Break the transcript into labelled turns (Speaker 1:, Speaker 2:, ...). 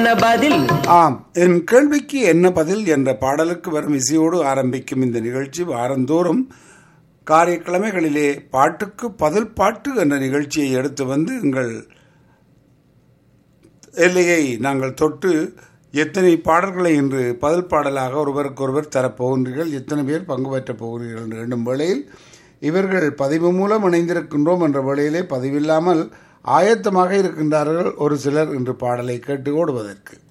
Speaker 1: என்ன பதில்
Speaker 2: ஆம் என் கேள்விக்கு என்ன பதில் என்ற பாடலுக்கு வரும் இசையோடு ஆரம்பிக்கும் இந்த நிகழ்ச்சி வாரந்தோறும் காரியக்கிழமைகளிலே பாட்டுக்கு பதில் பாட்டு என்ற நிகழ்ச்சியை எடுத்து வந்து எங்கள் எல்லையை நாங்கள் தொட்டு எத்தனை பாடல்களை இன்று பதில் பாடலாக ஒருவருக்கொருவர் தரப்போகின்றீர்கள் எத்தனை பேர் பங்கு பெற்றப் போகிறீர்கள் என்று எண்ணும் வேளையில் இவர்கள் பதிவு மூலம் இணைந்திருக்கின்றோம் என்ற வேளையிலே பதிவில்லாமல் ஆயத்தமாக இருக்கின்றார்கள் ஒரு சிலர் இன்று பாடலை கேட்டு ஓடுவதற்கு